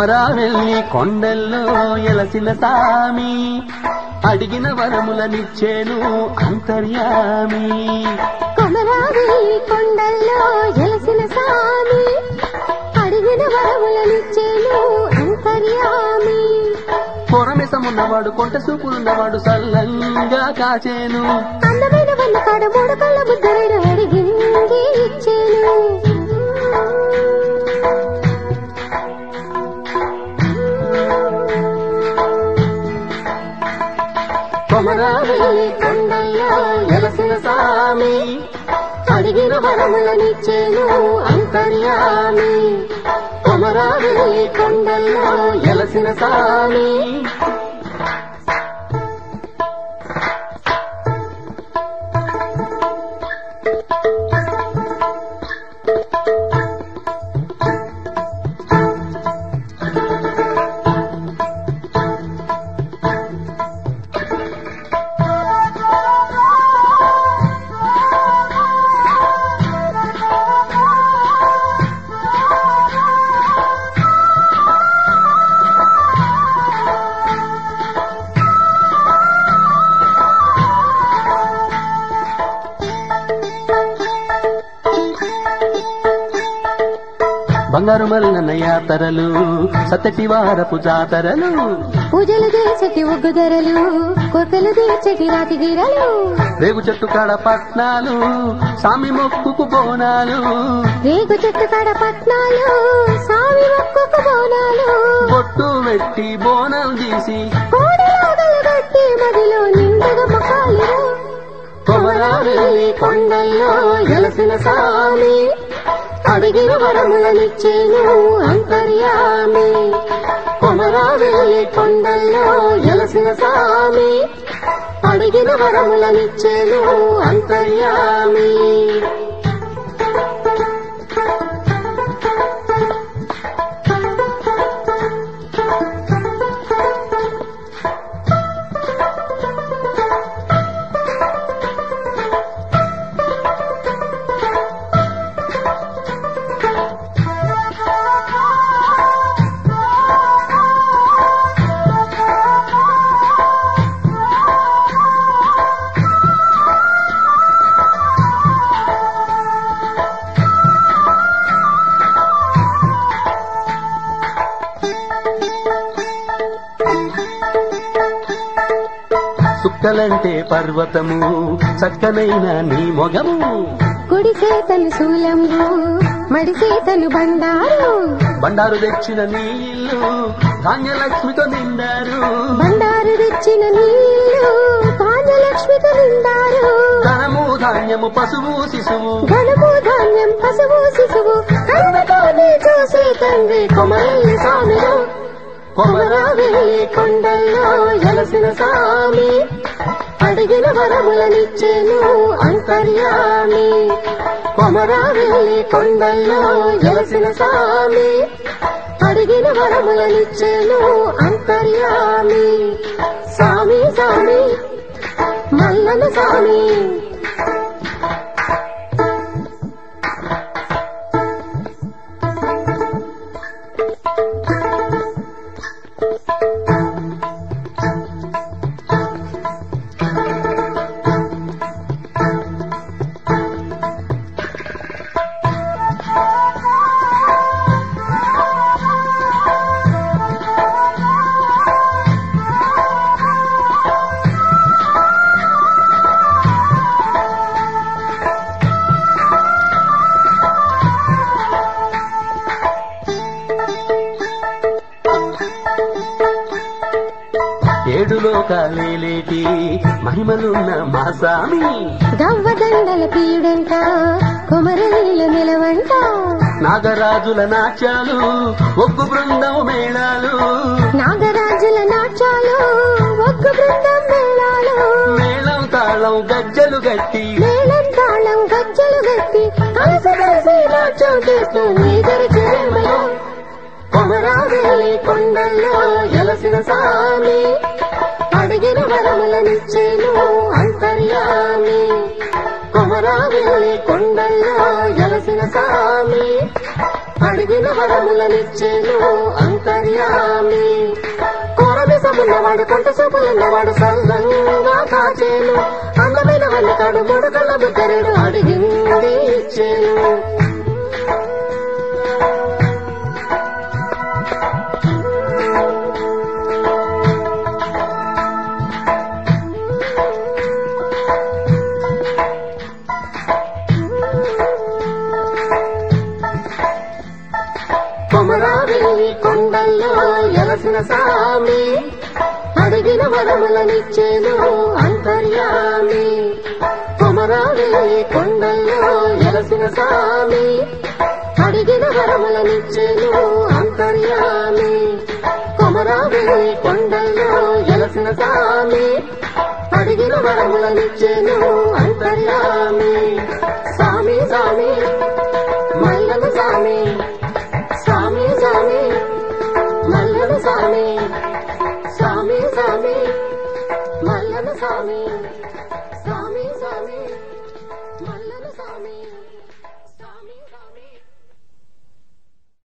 కొమరావెల్లి కొండల్లో ఎలసిన సామి అడిగిన వరములనిచ్చేను అంతర్యామి కొమరావి కొండల్లో ఎలసిన సామి అడిగిన వరములనిచ్చేను అంతర్యామి పొరమెసమున్నవాడు కొంట సూపులున్నవాడు సల్లంగా కాచేను అందమైన వన్న కాడ మూడు కళ్ళ బుద్ధరుడు అడిగింది ఇచ్చేను కొమరావెల్లి కొండల్లో ఎలసిన సామి అడిగిన వరములనిచ్చేను అంతర్యామి కొమరావెల్లి కొండల్లో ఎలసిన సామి బంగారు మల్లన్న యాతరలు సతటి వారపు జాతరలు పూజలు చేసేటి ఒగ్గు ధరలు కొరకలు తీర్చేటి రాతి గిరలు రేగు చెట్టు కాడ పట్నాలు సామి మొక్కుకు బోనాలు రేగు చెట్టు కాడ పట్నాలు సామి మొక్కుకు బోనాలు బొట్టు పెట్టి బోనం తీసి కోడలాగలు కట్టి మదిలో నిండుగా మొక్కాలు కొమరావెల్లి కొండల్లో ఎలసిన సామి అడిగిన వరములనిచ్చేను అంతర్యామి కొమరావెల్లి కొండల్లో ఎలసిన సామి అడిగిన వరములనిచ్చేను అంతర్యామి సుక్కలంటే పర్వతము చక్కనైన నీ మొగము కుడి చేతను శూలంబు మడి చేతను బండారు బండారు తెచ్చిన నీ ఇల్లు ధాన్యలక్ష్మితో నిండారు బండారు తెచ్చిన నీళ్లు ధాన్యలక్ష్మితో నిండారు ధనము ధాన్యము పశువు శిశువు ఘనము ధాన్యం పశువు శిశువు కన్నతోనే చూసే తండ్రి కొమరల్లి స్వామిలో కొమరావెల్లి కొండల్లో ఎలసిన సామి అడిగిన వరములనిచ్చేను అంతర్యామి కొమరావెల్లి కొండల్లో ఎలసిన సామి అడిగిన వరములనిచ్చేను అంతర్యామి స్వామి స్వామి మల్లన స్వామి ఏడు లోకాలేటి మహిమలున్న మా సామి గవ్వదండల పీడంట కొమరనీల నిలవంట నాగరాజుల నాట్యాలు ఒగ్గు బృందం మేళాలు నాగరాజుల నాట్యాలు ఒక్క బృందం మేళాలు మేళం తాళం గజ్జలు గట్టి మేళం తాళం గజ్జలు గట్టి కలిసి కలిసి నాట్యం చేస్తూ నీదరు చేమలో కొమరావెల్లి కొండల్లో ఎలసిన సామి అడిగిన వరములనిచ్చేను అంతర్యామి కొమరావెల్లి కొండల్లో ఎలసిన స్వామి అడిగిన వరములనిచ్చేను అంతర్యామి కోరమిసమున్నవాడు కొంట చూపులున్నవాడు సల్లంగా కాచేను అందమైన వల్లకాడు మూడు కళ్ళ బుద్ధరుడు అడిగింది ఇచ్చేను కొమరావి కొండల్లో ఎలసిన సామి అడిగిన వరములనిచ్చేను అంతర్యామి కొమరావి కొండల్లో ఎలసిన సామి అడిగిన వరములనిచ్చేను అంతర్యామి కొమరావి కొండల్లో ఎలసిన సామి అడిగిన వరములనిచ్చేను అంతర్యామి స్వామి స్వామి